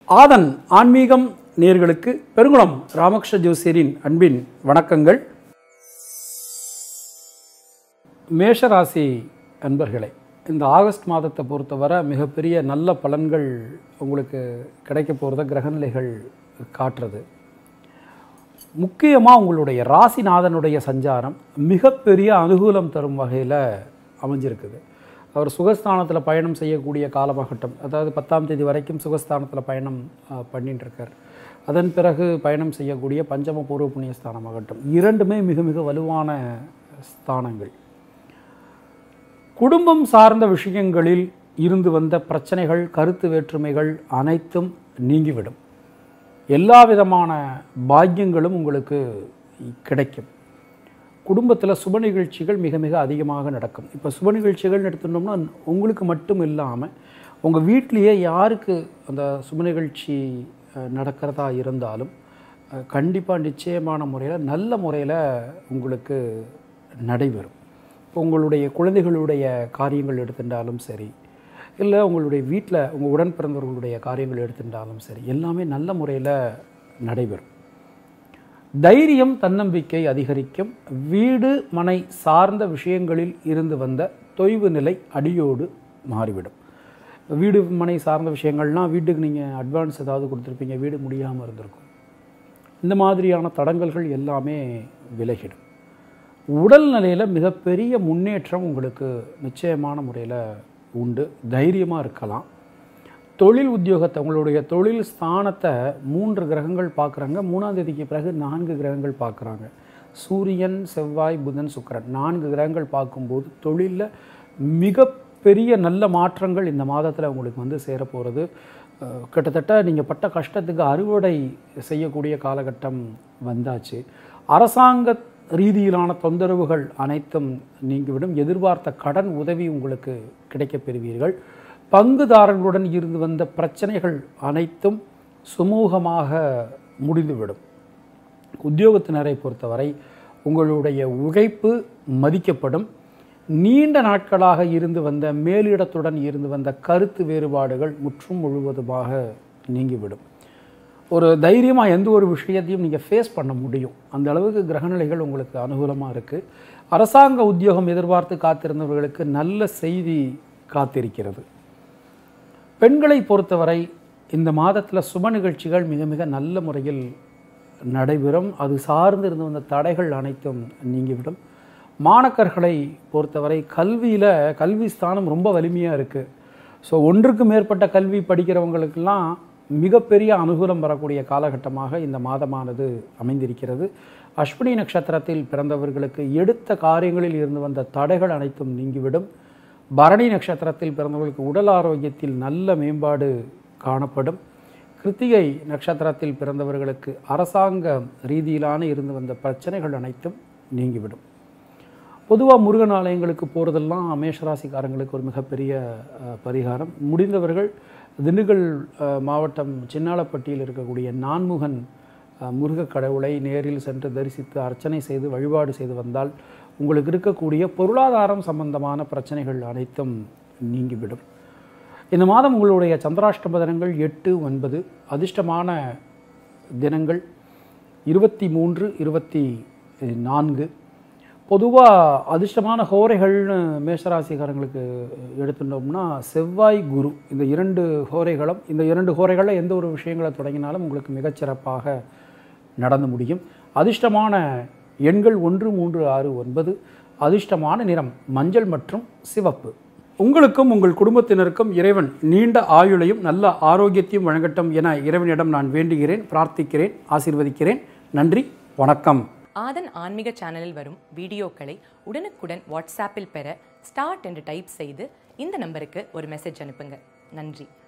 ஆதன் ஆன்மீகம் நேர்களுக்கு பெருங்குளம் ராமகிருஷ்ண ஜோசியரின் அன்பின் வணக்கங்கள் மேஷராசி அன்பர்களே இந்த ஆகஸ்ட் மாதத்தை பொறுத்தவரை மிகப்பெரிய நல்ல பலன்கள் உங்களுக்கு கிடைக்க போகிறத கிரகநிலைகள் காட்டுறது முக்கியமாக உங்களுடைய ராசிநாதனுடைய சஞ்சாரம் மிகப்பெரிய அனுகூலம் தரும் வகையில் அமைஞ்சிருக்குது அவர் சுகஸ்தானத்தில் பயணம் செய்யக்கூடிய காலமாகட்டும் அதாவது பத்தாம் தேதி வரைக்கும் சுகஸ்தானத்தில் பயணம் அஹ், பண்ணிட்டு இருக்கார் அதன் பிறகு பயணம் செய்யக்கூடிய பஞ்சம பூர்வ புண்ணிய ஸ்தானமாகட்டும் இரண்டுமே மிக மிக வலுவான ஸ்தானங்கள் குடும்பம் சார்ந்த விஷயங்களில் இருந்து வந்த பிரச்சனைகள் கருத்து வேற்றுமைகள் அனைத்தும் நீங்கிவிடும் எல்லா விதமான பாக்கியங்களும் உங்களுக்கு கிடைக்கும் குடும்பத்தில் சுப நிகழ்ச்சிகள் மிக மிக அதிகமாக நடக்கும் இப்போ சுப நிகழ்ச்சிகள்னு எடுத்துட்டோம்னா உங்களுக்கு மட்டும் இல்லாமல் உங்கள் வீட்டிலேயே யாருக்கு அந்த சுப நிகழ்ச்சி அஹ், நடக்கிறதா இருந்தாலும் கண்டிப்பாக நிச்சயமான முறையில் நல்ல முறையில் உங்களுக்கு நடைபெறும் இப்போ உங்களுடைய குழந்தைகளுடைய காரியங்கள் எடுத்துட்டாலும் சரி இல்லை உங்களுடைய வீட்டில் உங்கள் உடன் பிறந்தவர்களுடைய காரியங்கள் எடுத்துட்டாலும் சரி எல்லாமே நல்ல முறையில் நடைபெறும் தைரியம் தன்னம்பிக்கை அதிகரிக்கும் வீடு மனை சார்ந்த விஷயங்களில் இருந்து வந்த தொய்வு நிலை அடியோடு மாறிவிடும் வீடு மனை சார்ந்த விஷயங்கள்லாம் வீட்டுக்கு நீங்கள் அட்வான்ஸ் ஏதாவது கொடுத்துருப்பீங்க வீடு முடியாமல் இருந்திருக்கும் இந்த மாதிரியான தடங்கல்கள் எல்லாமே விலகிடும் உடல் நிலையில் மிகப்பெரிய முன்னேற்றம் உங்களுக்கு நிச்சயமான முறையில் உண்டு தைரியமாக இருக்கலாம் தொழில் உத்தியோகத்தை உங்களுடைய தொழில் ஸ்தானத்தை மூன்று கிரகங்கள் பார்க்குறாங்க மூணாம் தேதிக்கு பிறகு நான்கு கிரகங்கள் பார்க்குறாங்க சூரியன் செவ்வாய் புதன் சுக்கிரன் நான்கு கிரகங்கள் பார்க்கும்போது தொழிலில் மிகப்பெரிய நல்ல மாற்றங்கள் இந்த மாதத்தில் உங்களுக்கு வந்து சேரப்போகிறது அஹ், கிட்டத்தட்ட நீங்கள் பட்ட கஷ்டத்துக்கு அறுவடை செய்யக்கூடிய காலகட்டம் வந்தாச்சு அரசாங்க ரீதியிலான தொந்தரவுகள் அனைத்தும் நீங்கிவிடும் எதிர்பார்த்த கடன் உதவி உங்களுக்கு கிடைக்கப் பெறுவீர்கள் பங்குதாரர்களுடன் இருந்து வந்த பிரச்சனைகள் அனைத்தும் சுமூகமாக முடிந்துவிடும் உத்தியோகத்தினரை பொறுத்தவரை உங்களுடைய உழைப்பு மதிக்கப்படும் நீண்ட நாட்களாக இருந்து வந்த மேலிடத்துடன் இருந்து வந்த கருத்து வேறுபாடுகள் முற்றும் முழுவதுமாக நீங்கிவிடும் ஒரு தைரியமாக எந்த ஒரு விஷயத்தையும் நீங்கள் ஃபேஸ் பண்ண முடியும் அந்த அளவுக்கு கிரகநிலைகள் உங்களுக்கு அனுகூலமாக இருக்குது அரசாங்க உத்தியோகம் எதிர்பார்த்து காத்திருந்தவர்களுக்கு நல்ல செய்தி காத்திருக்கிறது பெண்களை பொறுத்தவரை இந்த மாதத்தில் சுப நிகழ்ச்சிகள் மிக மிக நல்ல முறையில் நடைபெறும் அது சார்ந்து இருந்து வந்த தடைகள் அனைத்தும் நீங்கிவிடும் மாணக்கர்களை பொறுத்தவரை கல்வியில் கல்வி ஸ்தானம் ரொம்ப வலிமையாக இருக்குது ஸோ ஒன்றுக்கு மேற்பட்ட கல்வி படிக்கிறவங்களுக்கெல்லாம் மிகப்பெரிய அனுகூலம் வரக்கூடிய காலகட்டமாக இந்த மாதமானது அமைந்திருக்கிறது அஸ்வினி நட்சத்திரத்தில் பிறந்தவர்களுக்கு எடுத்த காரியங்களில் இருந்து வந்த தடைகள் அனைத்தும் நீங்கிவிடும் பரணி நட்சத்திரத்தில் பிறந்தவர்களுக்கு உடல் ஆரோக்கியத்தில் நல்ல மேம்பாடு காணப்படும் கிருத்திகை நட்சத்திரத்தில் பிறந்தவர்களுக்கு அரசாங்க ரீதியிலான இருந்து வந்த பிரச்சனைகள் அனைத்தும் நீங்கிவிடும் பொதுவாக முருகன் ஆலயங்களுக்கு போகிறதெல்லாம் மேஷராசிக்காரங்களுக்கு ஒரு மிகப்பெரிய அஹ், பரிகாரம் முடிந்தவர்கள் திண்டுக்கல் அஹ், மாவட்டம் சின்னாளப்பட்டியில் இருக்கக்கூடிய நான்முகன் அஹ், முருகக் கடவுளை நேரில் சென்று தரிசித்து அர்ச்சனை செய்து வழிபாடு செய்து வந்தால் உங்களுக்கு இருக்கக்கூடிய பொருளாதாரம் சம்பந்தமான பிரச்சனைகள் அனைத்தும் நீங்கிவிடும் இந்த மாதம் உங்களுடைய சந்திராஷ்டம தினங்கள் எட்டு ஒன்பது அதிர்ஷ்டமான தினங்கள் இருபத்தி மூன்று இருபத்தி நான்கு பொதுவாக அதிர்ஷ்டமான ஹோரைகள்னு மேஷராசிக்காரங்களுக்கு எடுத்துட்டோம்னா செவ்வாய் குரு இந்த இரண்டு ஹோரைகளும் இந்த இரண்டு ஹோரைகளில் எந்த ஒரு விஷயங்களை தொடங்கினாலும் உங்களுக்கு மிகச்சிறப்பாக நடந்து முடியும் அதிர்ஷ்டமான எண்கள் ஒன்று மூன்று ஆறு ஒன்பது அதிர்ஷ்டமான நிறம் மஞ்சள் மற்றும் சிவப்பு உங்களுக்கும் உங்கள் குடும்பத்தினருக்கும் இறைவன் நீண்ட ஆயுளையும் நல்ல ஆரோக்கியத்தையும் வழங்கட்டும் என இறைவனிடம் நான் வேண்டுகிறேன் பிரார்த்திக்கிறேன் ஆசீர்வதிக்கிறேன் நன்றி வணக்கம் ஆதன் ஆன்மீக சேனலில் வரும் வீடியோக்களை உடனுக்குடன் வாட்ஸ்அப்பில் பெற ஸ்டார்ட் என்று டைப் செய்து இந்த நம்பருக்கு ஒரு மெசேஜ் அனுப்புங்க நன்றி